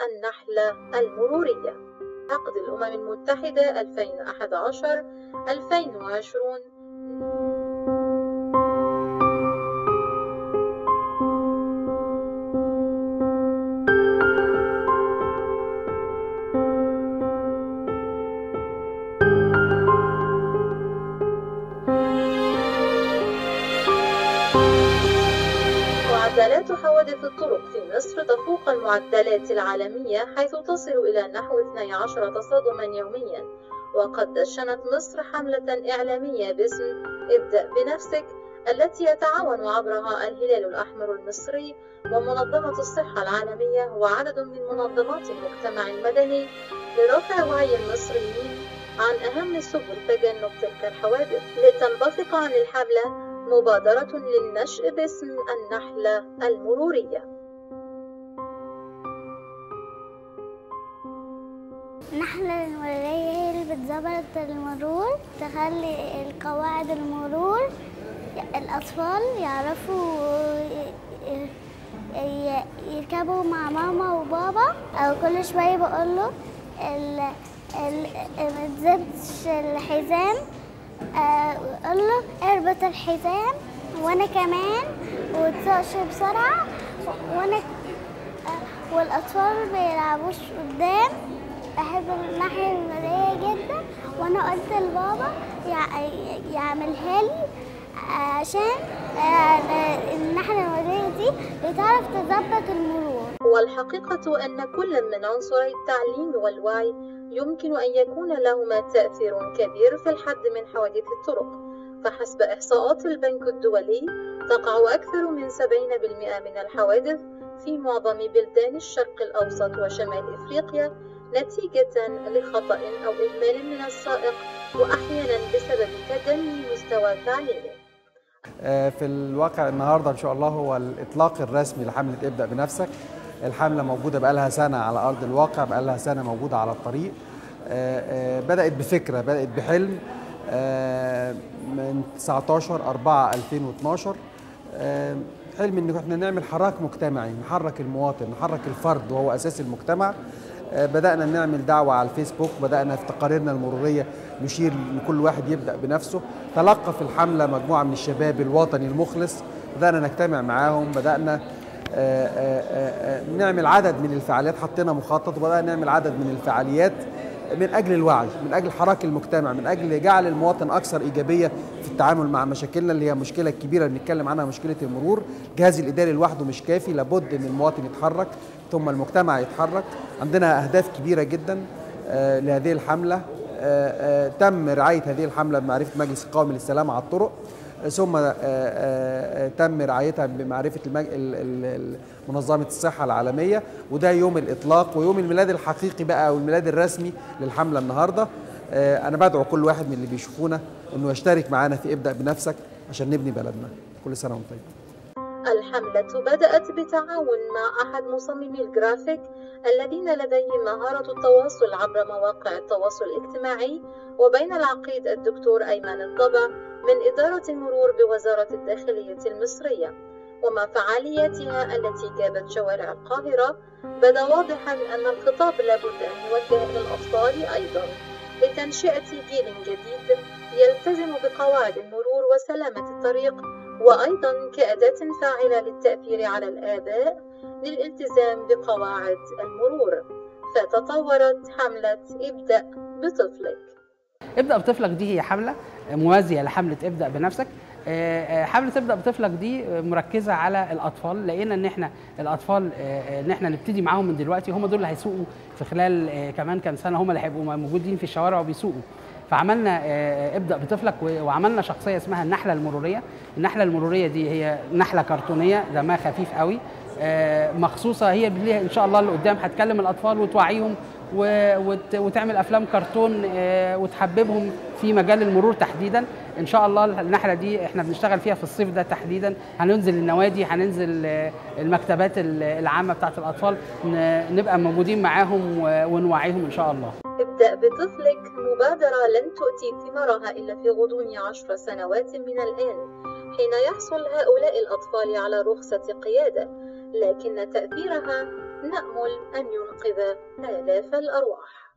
النحلة المرورية عقد الأمم المتحدة 2011-2020 معدلات حوادث الطرق في مصر تفوق المعدلات العالمية حيث تصل إلى نحو 12 تصادما يوميا وقد دشنت مصر حملة إعلامية باسم ابدأ بنفسك التي يتعاون عبرها الهلال الأحمر المصري ومنظمة الصحة العالمية وعدد من منظمات المجتمع المدني لرفع وعي المصريين عن أهم سبل تجنب تلك الحوادث لتنبثق عن الحملة مبادرة للنشء باسم النحلة المرورية النحلة المرورية هي اللي بتظبط المرور تخلي القواعد المرور الأطفال يعرفوا يركبوا مع ماما وبابا أو كل شوية بقوله ما تزبش الحزام قال له اربط الحزام وانا كمان وتسقش بسرعه وانا آه، والاطفال بيلعبوش قدام بحب الناحيه الماليه جدا وانا قلت لبابا يعملها لي عشان آه، الناحيه الماليه دي بتعرف تظبط المرور والحقيقه ان كل من عنصري التعليم والوعي يمكن أن يكون لهما تأثير كبير في الحد من حوادث الطرق فحسب إحصاءات البنك الدولي تقع أكثر من 70% من الحوادث في معظم بلدان الشرق الأوسط وشمال إفريقيا نتيجة لخطأ أو إهمال من السائق وأحيانا بسبب تدني مستوى تعليمه آه، في الواقع النهارده ان شاء الله هو الاطلاق الرسمي لحمله ابدا بنفسك الحمله موجوده بقالها سنه على ارض الواقع بقالها سنه موجوده على الطريق آه، آه، بدات بفكره بدات بحلم آه، من 19 4 2012 حلم ان احنا نعمل حراك مجتمعي نحرك المواطن نحرك الفرد وهو اساس المجتمع بدانا نعمل دعوه على الفيسبوك بدانا في تقاريرنا المروريه نشير لكل واحد يبدا بنفسه تلقى في الحمله مجموعه من الشباب الوطني المخلص بدانا نجتمع معاهم بدانا آه، آه، آه، نعمل عدد من الفعاليات حطينا مخطط وبدأنا نعمل عدد من الفعاليات من اجل الوعي من اجل حراك المجتمع من اجل جعل المواطن اكثر ايجابيه في التعامل مع مشاكلنا اللي هي مشكله كبيره بنتكلم عنها مشكله المرور الجهاز الاداري لوحده مش كافي لابد ان المواطن يتحرك ثم المجتمع يتحرك عندنا اهداف كبيره جدا لهذه الحمله تم رعايه هذه الحمله بمعرفه مجلس القومي للسلامه على الطرق ثم آه، آه، آه، تم رعايتها بمعرفه منظمه الصحه العالميه وده يوم الاطلاق ويوم الميلاد الحقيقي بقى او الميلاد الرسمي للحمله النهارده انا بدعو كل واحد من اللي بيشوفونا انه يشترك معانا في ابدا بنفسك عشان نبني بلدنا كل سنه وانتم طيبين الحملة بدأت بتعاون مع أحد مصممي الجرافيك الذين لديهم مهارة التواصل عبر مواقع التواصل الاجتماعي وبين العقيد الدكتور أيمن الضبع من إدارة المرور بوزارة الداخلية المصرية ومع فعالياتها التي جابت شوارع القاهرة بدا واضحا أن الخطاب لابد أن يوجه إلى الأطفال أيضا لتنشئة جيل جديد يلتزم بقواعد المرور وسلامة الطريق وأيضا كأداة فاعلة للتأثير على الآباء للالتزام بقواعد المرور فتطورت حملة ابدأ بطفلك ابدأ بطفلك دي هي حملة موازية لحملة ابدأ بنفسك آه، آه، حمله ابدا بطفلك دي مركزه على الاطفال لقينا ان احنا الاطفال آه، ان احنا نبتدي معاهم من دلوقتي هم دول اللي هيسوقوا في خلال كمان كام سنه هم اللي هيبقوا موجودين في الشوارع وبيسوقوا فعملنا ابدا بطفلك وعملنا شخصيه اسمها النحله المروريه النحله المروريه دي هي نحله كرتونيه دمها خفيف قوي مخصوصه هي ان شاء الله اللي قدام هتكلم الاطفال وتوعيهم وتعمل افلام كرتون وتحببهم في مجال المرور تحديدا ان شاء الله النحله دي احنا بنشتغل فيها في الصيف ده تحديدا هننزل النوادي هننزل المكتبات العامه بتاعت الاطفال نبقى موجودين معاهم ونوعيهم ان شاء الله ابدأ بطفلك مبادرة لن تؤتي ثمارها إلا في غضون عشر سنوات من الآن حين يحصل هؤلاء الأطفال على رخصة قيادة لكن تأثيرها نأمل أن ينقذ آلاف الأرواح